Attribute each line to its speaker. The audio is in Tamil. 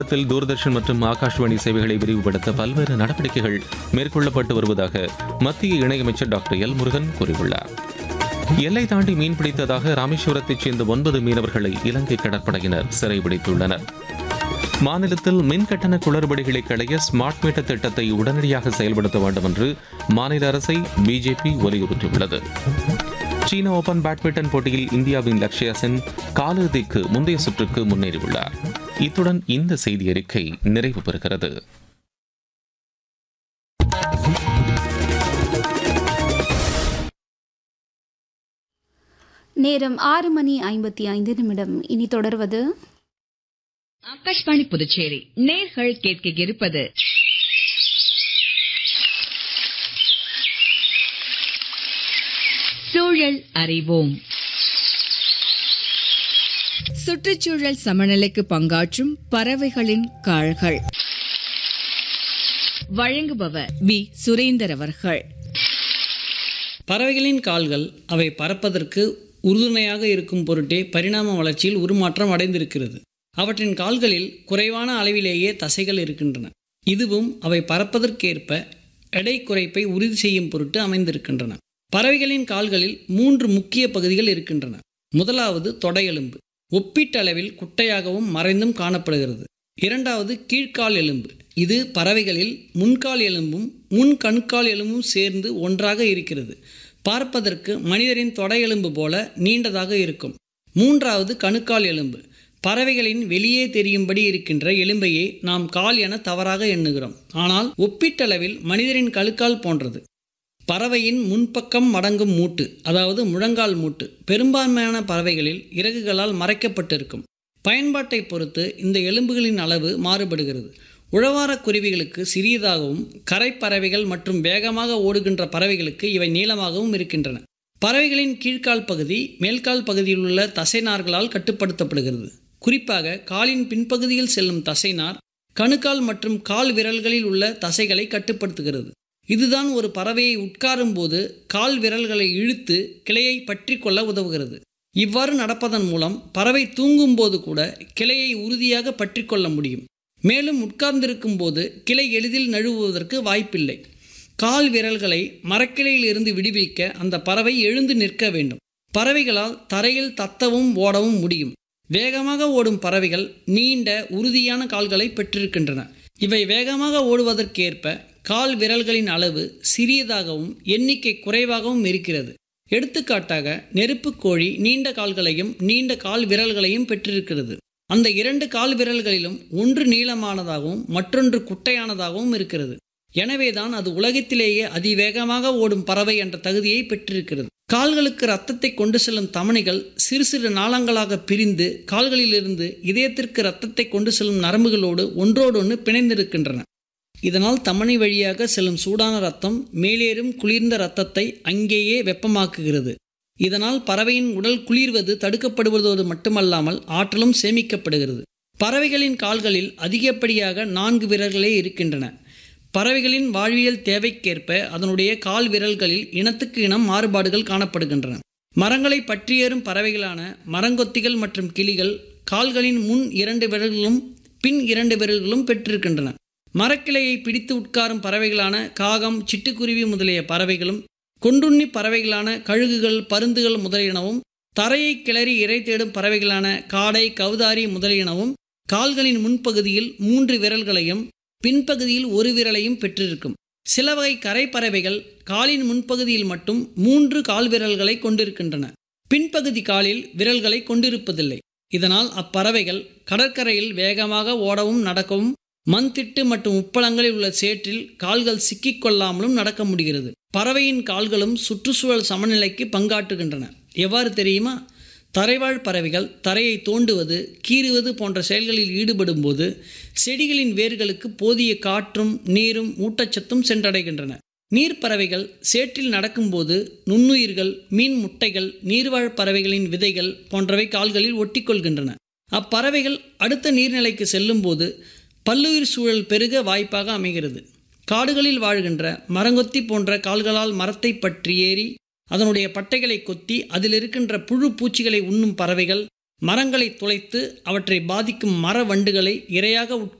Speaker 1: தமிழகத்தில் தூர்தர்ஷன் மற்றும் ஆகாஷ்வாணி சேவைகளை விரிவுபடுத்த பல்வேறு நடவடிக்கைகள் மேற்கொள்ளப்பட்டு வருவதாக மத்திய இணையமைச்சர் டாக்டர் எல் முருகன் கூறியுள்ளார் எல்லை தாண்டி மீன் பிடித்ததாக ராமேஸ்வரத்தைச் சேர்ந்த ஒன்பது மீனவர்களை இலங்கை கடற்படையினர் சிறைபிடித்துள்ளனர் மாநிலத்தில் மின் கட்டண குளறுபடிகளை களைய ஸ்மார்ட் மீட்டர் திட்டத்தை உடனடியாக செயல்படுத்த வேண்டும் என்று மாநில அரசை பிஜேபி வலியுறுத்தியுள்ளது சீன ஓபன் பேட்மிண்டன் போட்டியில் இந்தியாவின் லக்ஷ்யா சென் காலிறுதிக்கு முந்தைய சுற்றுக்கு முன்னேறியுள்ளார் இத்துடன் இந்த செய்தி அறிக்கை நிறைவு பெறுகிறது
Speaker 2: நேரம் ஆறு மணி ஐம்பத்தி ஐந்து நிமிடம் இனி தொடர்வது
Speaker 3: ஆகாஷ்வாணி புதுச்சேரி நேர்கள் கேட்க இருப்பது சூழல் அறிவோம் சுற்றுச்சூழல் சமநிலைக்கு பங்காற்றும் பறவைகளின் கால்கள் வழங்குபவர் வி சுரேந்தர் அவர்கள்
Speaker 4: பறவைகளின் கால்கள் அவை பறப்பதற்கு உறுதுணையாக இருக்கும் பொருட்டே பரிணாம வளர்ச்சியில் உருமாற்றம் அடைந்திருக்கிறது அவற்றின் கால்களில் குறைவான அளவிலேயே தசைகள் இருக்கின்றன இதுவும் அவை பறப்பதற்கேற்ப எடை குறைப்பை உறுதி செய்யும் பொருட்டு அமைந்திருக்கின்றன பறவைகளின் கால்களில் மூன்று முக்கிய பகுதிகள் இருக்கின்றன முதலாவது தொடையெலும்பு ஒப்பீட்டளவில் குட்டையாகவும் மறைந்தும் காணப்படுகிறது இரண்டாவது கீழ்கால் எலும்பு இது பறவைகளில் முன்கால் எலும்பும் முன் கணுக்கால் எலும்பும் சேர்ந்து ஒன்றாக இருக்கிறது பார்ப்பதற்கு மனிதரின் தொடை எலும்பு போல நீண்டதாக இருக்கும் மூன்றாவது கணுக்கால் எலும்பு பறவைகளின் வெளியே தெரியும்படி இருக்கின்ற எலும்பையே நாம் கால் என தவறாக எண்ணுகிறோம் ஆனால் ஒப்பீட்டளவில் மனிதரின் கணுக்கால் போன்றது பறவையின் முன்பக்கம் மடங்கும் மூட்டு அதாவது முழங்கால் மூட்டு பெரும்பான்மையான பறவைகளில் இறகுகளால் மறைக்கப்பட்டிருக்கும் பயன்பாட்டை பொறுத்து இந்த எலும்புகளின் அளவு மாறுபடுகிறது உழவாரக் குருவிகளுக்கு சிறியதாகவும் கரைப்பறவைகள் மற்றும் வேகமாக ஓடுகின்ற பறவைகளுக்கு இவை நீளமாகவும் இருக்கின்றன பறவைகளின் கீழ்கால் பகுதி மேல்கால் பகுதியில் உள்ள தசைநார்களால் கட்டுப்படுத்தப்படுகிறது குறிப்பாக காலின் பின்பகுதியில் செல்லும் தசைநார் கணுக்கால் மற்றும் கால் விரல்களில் உள்ள தசைகளை கட்டுப்படுத்துகிறது இதுதான் ஒரு பறவையை உட்காரும் போது கால் விரல்களை இழுத்து கிளையை பற்றி கொள்ள உதவுகிறது இவ்வாறு நடப்பதன் மூலம் பறவை தூங்கும் போது கூட கிளையை உறுதியாக பற்றி கொள்ள முடியும் மேலும் உட்கார்ந்திருக்கும் போது கிளை எளிதில் நழுவுவதற்கு வாய்ப்பில்லை கால் விரல்களை மரக்கிளையில் இருந்து விடுவிக்க அந்த பறவை எழுந்து நிற்க வேண்டும் பறவைகளால் தரையில் தத்தவும் ஓடவும் முடியும் வேகமாக ஓடும் பறவைகள் நீண்ட உறுதியான கால்களை பெற்றிருக்கின்றன இவை வேகமாக ஓடுவதற்கேற்ப கால் விரல்களின் அளவு சிறியதாகவும் எண்ணிக்கை குறைவாகவும் இருக்கிறது எடுத்துக்காட்டாக நெருப்புக் கோழி நீண்ட கால்களையும் நீண்ட கால் விரல்களையும் பெற்றிருக்கிறது அந்த இரண்டு கால் விரல்களிலும் ஒன்று நீளமானதாகவும் மற்றொன்று குட்டையானதாகவும் இருக்கிறது எனவேதான் அது உலகத்திலேயே அதிவேகமாக ஓடும் பறவை என்ற தகுதியை பெற்றிருக்கிறது கால்களுக்கு ரத்தத்தை கொண்டு செல்லும் தமனிகள் சிறு சிறு நாளங்களாக பிரிந்து கால்களிலிருந்து இதயத்திற்கு ரத்தத்தை கொண்டு செல்லும் நரம்புகளோடு ஒன்றோடொன்று பிணைந்திருக்கின்றன இதனால் தமனி வழியாக செல்லும் சூடான ரத்தம் மேலேறும் குளிர்ந்த ரத்தத்தை அங்கேயே வெப்பமாக்குகிறது இதனால் பறவையின் உடல் குளிர்வது தடுக்கப்படுவதோடு மட்டுமல்லாமல் ஆற்றலும் சேமிக்கப்படுகிறது பறவைகளின் கால்களில் அதிகப்படியாக நான்கு விரல்களே இருக்கின்றன பறவைகளின் வாழ்வியல் தேவைக்கேற்ப அதனுடைய கால் விரல்களில் இனத்துக்கு இனம் மாறுபாடுகள் காணப்படுகின்றன மரங்களை பற்றியேறும் பறவைகளான மரங்கொத்திகள் மற்றும் கிளிகள் கால்களின் முன் இரண்டு விரல்களும் பின் இரண்டு விரல்களும் பெற்றிருக்கின்றன மரக்கிளையை பிடித்து உட்காரும் பறவைகளான காகம் சிட்டுக்குருவி முதலிய பறவைகளும் கொண்டுண்ணி பறவைகளான கழுகுகள் பருந்துகள் முதலியனவும் தரையை கிளறி இறை தேடும் பறவைகளான காடை கவுதாரி முதலியனவும் கால்களின் முன்பகுதியில் மூன்று விரல்களையும் பின்பகுதியில் ஒரு விரலையும் பெற்றிருக்கும் சில வகை கரை பறவைகள் காலின் முன்பகுதியில் மட்டும் மூன்று கால் விரல்களை கொண்டிருக்கின்றன பின்பகுதி காலில் விரல்களை கொண்டிருப்பதில்லை இதனால் அப்பறவைகள் கடற்கரையில் வேகமாக ஓடவும் நடக்கவும் மண் திட்டு மற்றும் உப்பளங்களில் உள்ள சேற்றில் கால்கள் சிக்கிக்கொள்ளாமலும் நடக்க முடிகிறது பறவையின் கால்களும் சுற்றுச்சூழல் சமநிலைக்கு பங்காற்றுகின்றன எவ்வாறு தெரியுமா தரைவாழ் பறவைகள் தரையை தோண்டுவது கீறுவது போன்ற செயல்களில் ஈடுபடும் போது செடிகளின் வேர்களுக்கு போதிய காற்றும் நீரும் ஊட்டச்சத்தும் சென்றடைகின்றன நீர்ப்பறவைகள் சேற்றில் நடக்கும்போது நுண்ணுயிர்கள் மீன் முட்டைகள் நீர்வாழ் பறவைகளின் விதைகள் போன்றவை கால்களில் ஒட்டிக்கொள்கின்றன அப்பறவைகள் அடுத்த நீர்நிலைக்கு செல்லும்போது பல்லுயிர் சூழல் பெருக வாய்ப்பாக அமைகிறது காடுகளில் வாழ்கின்ற மரங்கொத்தி போன்ற கால்களால் மரத்தை பற்றி ஏறி அதனுடைய பட்டைகளை கொத்தி அதில் இருக்கின்ற புழு பூச்சிகளை உண்ணும் பறவைகள் மரங்களை துளைத்து அவற்றை பாதிக்கும் மர வண்டுகளை இரையாக உட்கொள்ளும்